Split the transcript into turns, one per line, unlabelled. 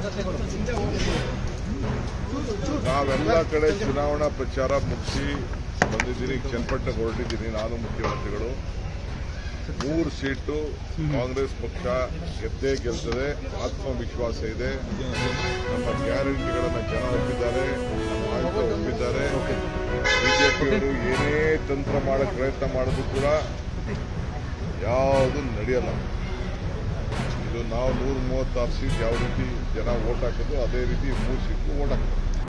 ನಾವೆಲ್ಲ ಕಡೆ ಚುನಾವಣಾ ಪ್ರಚಾರ ಮುಗಿಸಿ ಬಂದಿದ್ದೀನಿ ಚನ್ನಪಟ್ಟಣಕ್ಕೆ ಹೊರಟಿದ್ದೀನಿ ನಾನು ಮುಖ್ಯಮಂತ್ರಿಗಳು ಮೂರು ಸೀಟು ಕಾಂಗ್ರೆಸ್ ಪಕ್ಷ ಗೆದ್ದೇ ಗೆಲ್ತದೆ ಆತ್ಮವಿಶ್ವಾಸ ಇದೆ ನಮ್ಮ ಗ್ಯಾರಂಟಿಗಳನ್ನು ಜನ ಒಪ್ಪಿದ್ದಾರೆ ನಮ್ಮ ಆಡಳಿತ ಒಪ್ಪಿದ್ದಾರೆ ಬಿಜೆಪಿಯವರು ಏನೇ ತಂತ್ರ ಮಾಡಕ್ಕೆ ಪ್ರಯತ್ನ ಮಾಡಿದ್ರು ಕೂಡ ಯಾವುದು ನಡೆಯಲ್ಲ ಇದು ನಾವು ನೂರ ಮೂವತ್ತಾರು ಸೀಟ್ ಯಾವ ರೀತಿ ಜನ ಓಟ್ ಹಾಕಿದ್ರು ಅದೇ ರೀತಿ ಮೂರು ಸೀಟು ಓಟ್ ಹಾಕ್ತಾರೆ